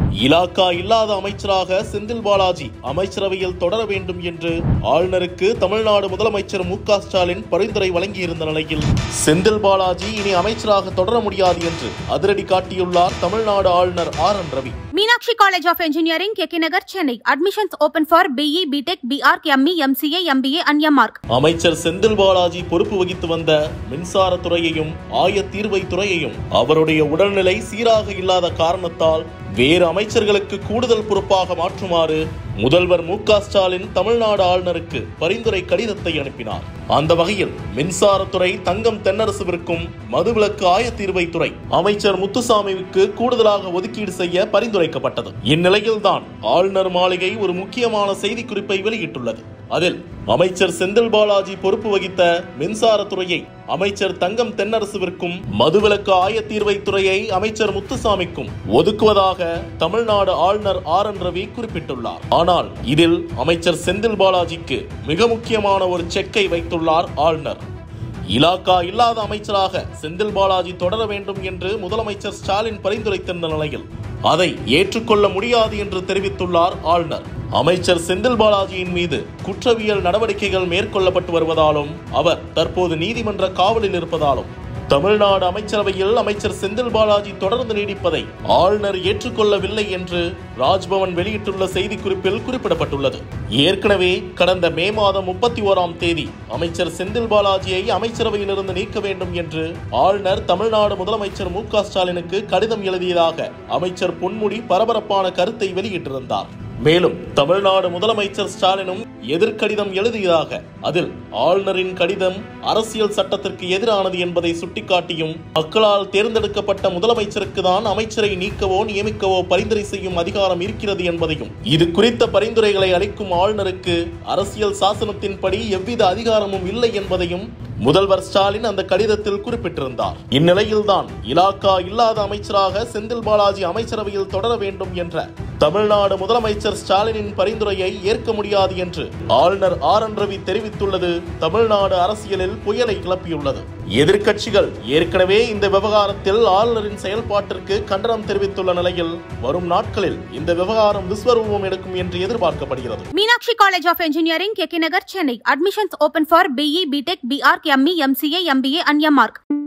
இலாக்கா இல்லாத அமைச்சராக செந்தில் பாலாஜி அமைச்சரவையில் தொடர வேண்டும் என்று ஆளுநருக்கு தமிழ்நாடு முதலமைச்சர் மு க ஸ்டாலின் பரிந்துரை வழங்கியிருந்த நிலையில் செந்தில் பாலாஜி இனி அமைச்சராக தொடர முடியாது என்று அதிரடி காட்டியுள்ளார் தமிழ்நாடு ஆளுநர் R N Ravi Meenakshi College of Engineering, KK Nagar, Chennai. Admissions open for BE, BTech, BArc, ME, MCA, MBA and MArc. அமைச்சர் செந்தில் பாலாஜி பொறுப்பு வகித்து வந்த மின்சார துறையையும் ஆயத்தீர்வை துறையையும் அவருடைய உடல்நிலை சீராக இல்லாத காரணத்தால் வேறு அமைச்சர்களுக்கு கூடுதல் பொறுப்பாக மாற்றுமாறு முதல்வர் மு க ஸ்டாலின் தமிழ்நாடு ஆளுநருக்கு பரிந்துரை கடிதத்தை அனுப்பினார் அந்த வகையில் மின்சாரத்துறை தங்கம் தென்னரசுவிற்கும் மதுவிலக்கு ஆயத்தீர்வை துறை அமைச்சர் முத்துசாமிக்கு கூடுதலாக ஒதுக்கீடு செய்ய பரிந்துரைக்கப்பட்டது இந்நிலையில்தான் ஆளுநர் மாளிகை ஒரு முக்கியமான செய்திக்குறிப்பை வெளியிட்டுள்ளது அதில் அமைச்சர் செந்தில் பாலாஜி பொறுப்பு வகித்த மின்சாரத்துறையை அமைச்சர் தங்கம் தென்னரசுவிற்கும் மதுவிலக்கு ஆயத்தீர்வை துறையை அமைச்சர் முத்துசாமிக்கும் ஒதுக்குவதாக தமிழ்நாடு ஆளுநர் ஆர் என் ரவி குறிப்பிட்டுள்ளார் ஆனால் இதில் அமைச்சர் செந்தில் பாலாஜிக்கு மிக முக்கியமான ஒரு செக்கை வைத்துள்ளார் ஆளுநர் இலாக்கா இல்லாத அமைச்சராக செந்தில் பாலாஜி தொடர வேண்டும் என்று முதலமைச்சர் ஸ்டாலின் பரிந்துரைத்திருந்த நிலையில் அதை ஏற்றுக்கொள்ள முடியாது என்று தெரிவித்துள்ளார் ஆளுநர் அமைச்சர் செந்தில் பாலாஜியின் மீது குற்றவியல் நடவடிக்கைகள் மேற்கொள்ளப்பட்டு வருவதாலும் அவர் தற்போது நீதிமன்ற காவலில் இருப்பதாலும் தமிழ்நாடு அமைச்சரவையில் அமைச்சர் செந்தில் பாலாஜி தொடர்ந்து நீடிப்பதை ஆளுநர் ஏற்றுக்கொள்ளவில்லை என்று ராஜ்பவன் வெளியிட்டுள்ள செய்திக்குறிப்பில் குறிப்பிடப்பட்டுள்ளது ஏற்கனவே கடந்த மே மாதம் முப்பத்தி ஓராம் தேதி அமைச்சர் செந்தில் பாலாஜியை அமைச்சரவையிலிருந்து நீக்க வேண்டும் என்று ஆளுநர் தமிழ்நாடு முதலமைச்சர் மு க ஸ்டாலினுக்கு கடிதம் எழுதியதாக அமைச்சர் பொன்முடி பரபரப்பான கருத்தை வெளியிட்டிருந்தார் மேலும் தமிழ்நாடு முதலமைச்சர் ஸ்டாலினும் எதிர்கடிதம் எழுதியதாக அதில் ஆளுநரின் கடிதம் அரசியல் சட்டத்திற்கு எதிரானது என்பதை சுட்டிக்காட்டியும் மக்களால் தேர்ந்தெடுக்கப்பட்ட முதலமைச்சருக்கு தான் அமைச்சரை நீக்கவோ நியமிக்கவோ பரிந்துரை செய்யும் அதிகாரம் இருக்கிறது என்பதையும் இது குறித்த பரிந்துரைகளை அளிக்கும் ஆளுநருக்கு அரசியல் சாசனத்தின்படி எவ்வித அதிகாரமும் இல்லை என்பதையும் முதல்வர் ஸ்டாலின் அந்த கடிதத்தில் குறிப்பிட்டிருந்தார் இந்நிலையில்தான் இலாக்கா இல்லாத அமைச்சராக செந்தில் பாலாஜி அமைச்சரவையில் தொடர வேண்டும் என்ற தமிழ்நாடு முதலமைச்சர் ஸ்டாலினின் பரிந்துரையை ஏற்க முடியாது என்று ஆளுநர் ஆர் என் ரவி தெரிவித்துள்ளது தமிழ்நாடு அரசியலில் புயலை கிளப்பியுள்ளது எதிர்க்கட்சிகள் ஏற்கனவே இந்த விவகாரத்தில் ஆளுநரின் செயல்பாட்டிற்கு கண்டனம் தெரிவித்துள்ள நிலையில் வரும் நாட்களில் இந்த விவகாரம் விஸ்வரூபம் எடுக்கும் என்று எதிர்பார்க்கப்படுகிறது Meenakshi College of Engineering, KK Nagar, Chennai. Admissions open for BE, BTech, BArc, ME, MCA, MBA and MArc.